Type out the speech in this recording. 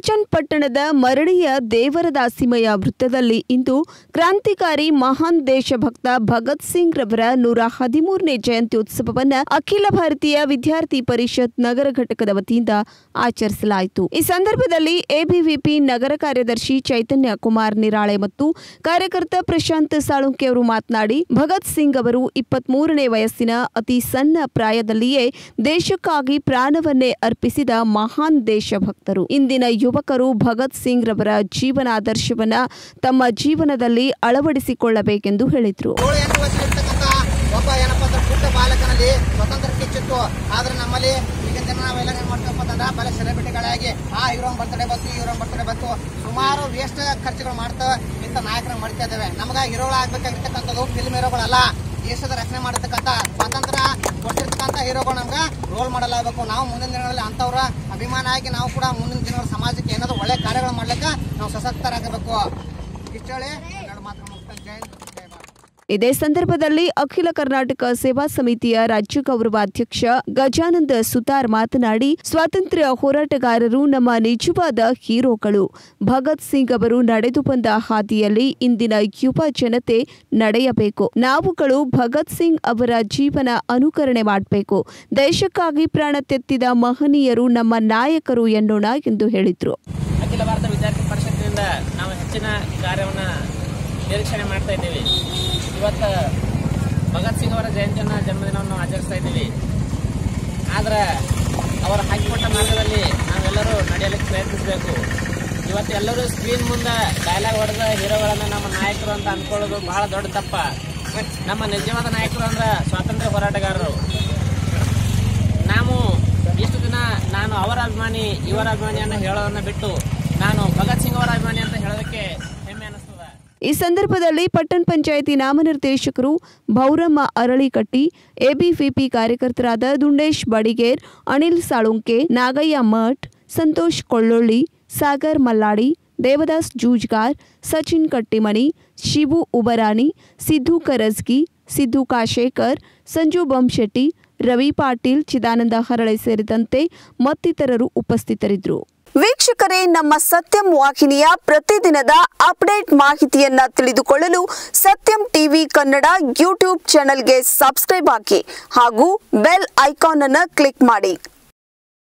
ಕೋಚನ್ ಪಟ್ಟಣದ ಮರಳಿಯ ದೇವರದಾಸಿಮಯ ವೃತ್ತದಲ್ಲಿ ಇಂದು ಕ್ರಾಂತಿಕಾರಿ ಮಹಾನ್ ದೇಶಭಕ್ತ ಭಗತ್ ಸಿಂಗ್ ರವರ ನೂರ ಹದಿಮೂರನೇ ಜಯಂತ್ಯುತ್ಸವವನ್ನು ಅಖಿಲ ಭಾರತೀಯ ವಿದ್ಯಾರ್ಥಿ ಪರಿಷತ್ ನಗರ ಘಟಕದ ವತಿಯಿಂದ ಆಚರಿಸಲಾಯಿತು ಈ ಸಂದರ್ಭದಲ್ಲಿ ಎಬಿವಿಪಿ ನಗರ ಕಾರ್ಯದರ್ಶಿ ಚೈತನ್ಯ ಕುಮಾರ್ ನಿರಾಳೆ ಮತ್ತು ಕಾರ್ಯಕರ್ತ ಪ್ರಶಾಂತ್ ಸಾಳುಂಕೆ ಅವರು ಮಾತನಾಡಿ ಭಗತ್ ಸಿಂಗ್ ಅವರು ಇಪ್ಪತ್ಮೂರನೇ ವಯಸ್ಸಿನ ಅತಿ ಸಣ್ಣ ಪ್ರಾಯದಲ್ಲಿಯೇ ದೇಶಕ್ಕಾಗಿ ಪ್ರಾಣವನ್ನೇ ಅರ್ಪಿಸಿದ ಮಹಾನ್ ದೇಶಭಕ್ತರು ಇಂದಿನ ಯುವಕರು ಭಗತ್ ಸಿಂಗ್ ರವರ ಜೀವನಾದರ್ಶವನ್ನ ತಮ್ಮ ಜೀವನದಲ್ಲಿ ಅಳವಡಿಸಿಕೊಳ್ಳಬೇಕೆಂದು ಹೇಳಿದರು ಏಳು ಎಂಟು ವರ್ಷದಲ್ಲಿರ್ತಕ್ಕಂಥ ಒಬ್ಬ ಏನಪ್ಪ ಅಂದ್ರೆ ಪುಟ್ಟ ಬಾಲಕನಲ್ಲಿ ಸ್ವತಂತ್ರ ಕಿಚ್ಚಿತ್ತು ಆದ್ರೆ ನಮ್ಮಲ್ಲಿ ಈಗಿನ ಜನ ನಾವೆಲ್ಲ ಏನ್ ಮಾಡ್ತೀವಪ್ಪ ಅಂತಂದ್ರೆ ಬಲ ಸೆಲೆಬ್ರಿಟಿಗಳಾಗಿ ಆ ಹೀರೋನ್ ಬರ್ತಡೇ ಬಂತು ಹೀರೋನ್ ಬರ್ತಡೇ ಬಂತು ಸುಮಾರು ವೇಸ್ಟ್ ಖರ್ಚುಗಳು ಮಾಡ್ತಾ ಇಂಥ ನಾಯಕರನ್ನ ಮಾಡ್ತಾ ಇದ್ದೇವೆ ನಮ್ಗ ಹೀರೋಗಳು ಆಗ್ಬೇಕಾಗಿರ್ತಕ್ಕಂಥದ್ದು ಫಿಲ್ಮ್ ಹೀರೋಗಳಲ್ಲ ದೇಶದ ರಕ್ಷಣೆ ಮಾಡತಕ್ಕಂಥ ಸ್ವತಂತ್ರ ಕೊಟ್ಟಿರ್ತಕ್ಕಂಥ ಹೀರೋಗಳು ನಮ್ಗೆ ರೋಲ್ ಮಾಡಲ್ ಆಗಬೇಕು ನಾವು ಮುಂದಿನ ದಿನಗಳಲ್ಲಿ ಅಂಥವ್ರ ಅಭಿಮಾನ ಆಗಿ ನಾವು ಕೂಡ ಮುಂದಿನ ದಿನಗಳ ಸಮಾಜಕ್ಕೆ ಏನಾದ್ರು ಒಳ್ಳೆ ಕಾರ್ಯಗಳು ಮಾಡ್ಲಿಕ್ಕೆ ನಾವು ಸಶಕ್ತರಾಗಬೇಕು ಇಷ್ಟು ಹೇಳಿ ಎರಡು ಮಾತು ಮುಗಿಸ್ತೇನೆ ಜೈ ಹಿಂದ್, ಜೈ ಭಾರತ್ ಇದೇ ಸಂದರ್ಭದಲ್ಲಿ ಅಖಿಲ ಕರ್ನಾಟಕ ಸೇವಾ ಸಮಿತಿಯ ರಾಜ್ಯ ಗೌರವಾಧ್ಯಕ್ಷ ಗಜಾನಂದ ಸುತಾರ್ ಮಾತನಾಡಿ ಸ್ವಾತಂತ್ರ್ಯ ಹೋರಾಟಗಾರರು ನಮ್ಮ ನಿಜವಾದ ಹೀರೋಗಳು ಭಗತ್ ಸಿಂಗ್ ಅವರು ನಡೆದು ಬಂದ ಹಾದಿಯಲ್ಲಿ ಇಂದಿನ ಯುವ ಜನತೆ ನಡೆಯಬೇಕು ನಾವುಗಳು ಭಗತ್ ಸಿಂಗ್ ಅವರ ಜೀವನ ಅನುಕರಣೆ ಮಾಡಬೇಕು ದೇಶಕ್ಕಾಗಿ ಪ್ರಾಣ ತೆತ್ತಿದ ಮಹನೀಯರು ನಮ್ಮ ನಾಯಕರು ಎನ್ನೋಣ ಎಂದು ಹೇಳಿದರು ಅಖಿಲ ಭಾರತ ವಿದ್ಯಾರ್ಥಿ ಪರಿಷತ್ತಿನಿಂದ ನಾವು ಹೆಚ್ಚಿನ ಕಾರ್ಯವನ್ನು ನಿರೀಕ್ಷಣೆ ಮಾಡ್ತಾ ಇದ್ದೀವಿ ಇವತ್ತು ಭಗತ್ ಸಿಂಗ್ ಅವರ ಜಯಂತಿಯನ್ನು ಜನ್ಮದಿನವನ್ನು ಆಚರಿಸ್ತಾ ಇದ್ದೀವಿ ಆದ್ರೆ ಅವರು ಹಾಕಿಕೊಟ್ಟ ಮಾರ್ಗದಲ್ಲಿ ನಾವೆಲ್ಲರೂ ನಡೆಯಲಿಕ್ಕೆ ಪ್ರಯತ್ನಿಸಬೇಕು ಇವತ್ತು ಎಲ್ಲರೂ ಸ್ಕ್ರೀನ್ ಮುಂದೆ ಡೈಲಾಗ್ ಹೊಡೆದ ಹೀರೋಗಳನ್ನು ನಮ್ಮ ನಾಯಕರು ಅಂತ ಅಂದ್ಕೊಳ್ಳೋದು ಬಹಳ ದೊಡ್ಡ ತಪ್ಪ ನಮ್ಮ ನಿಜವಾದ ನಾಯಕರು ಅಂದ್ರೆ ಸ್ವಾತಂತ್ರ್ಯ ಹೋರಾಟಗಾರರು ನಾವು ಇಷ್ಟು ದಿನ ನಾನು ಅವರ ಅಭಿಮಾನಿ ಇವರ ಅಭಿಮಾನಿ ಅಂತ ಹೇಳೋದನ್ನ ಬಿಟ್ಟು ನಾನು ಭಗತ್ ಸಿಂಗ್ ಅವರ ಅಭಿಮಾನಿ ಅಂತ ಹೇಳೋದಕ್ಕೆ ಹೆಮ್ಮೆ ಅನಿಸ್ತದೆ ಈ ಸಂದರ್ಭದಲ್ಲಿ ಪಟ್ಟಣ ಪಂಚಾಯಿತಿ ನಾಮನಿರ್ದೇಶಕರು ಭೌರಮ್ಮ ಅರಳಿಕಟ್ಟಿ ಎಬಿವಿಪಿ ಕಾರ್ಯಕರ್ತರಾದ ದುಂಡೇಶ್ ಬಡಿಗೇರ್ ಅನಿಲ್ ಸಾಳುಂಕೆ ನಾಗಯ್ಯ ಮಠ್ ಸಂತೋಷ್ ಕೊಳ್ಳೊಳ್ಳಿ ಸಾಗರ್ ಮಲ್ಲಾಡಿ ದೇವದಾಸ್ ಜೂಜ್ಗಾರ್ ಸಚಿನ್ ಕಟ್ಟಿಮನಿ ಶಿವು ಉಬರಾನಿ ಸಿದ್ದು ಕರಜ್ಗಿ ಸಿದ್ದು ಕಾಶೇಕರ್ ಸಂಜು ಬೊಂಶೆಟ್ಟಿ ರವಿ ಪಾಟೀಲ್ ಚಿದಾನಂದ ಹರಳೆ ಸೇರಿದಂತೆ ಮತ್ತಿತರರು ಉಪಸ್ಥಿತರಿದ್ದರು ವೀಕ್ಷಕರೇ ನಮ್ಮ ಸತ್ಯಂ ವಾಹಿನಿಯ ಪ್ರತಿದಿನದ ಅಪ್ಡೇಟ್ ಮಾಹಿತಿಯನ್ನ ತಿಳಿದುಕೊಳ್ಳಲು ಸತ್ಯಂ ಟಿವಿ ಕನ್ನಡ ಯೂಟ್ಯೂಬ್ ಚಾನೆಲ್ಗೆ ಸಬ್ಸ್ಕ್ರೈಬ್ ಹಾಕಿ ಹಾಗೂ ಬೆಲ್ ಐಕಾನ್ ಅನ್ನು ಕ್ಲಿಕ್ ಮಾಡಿ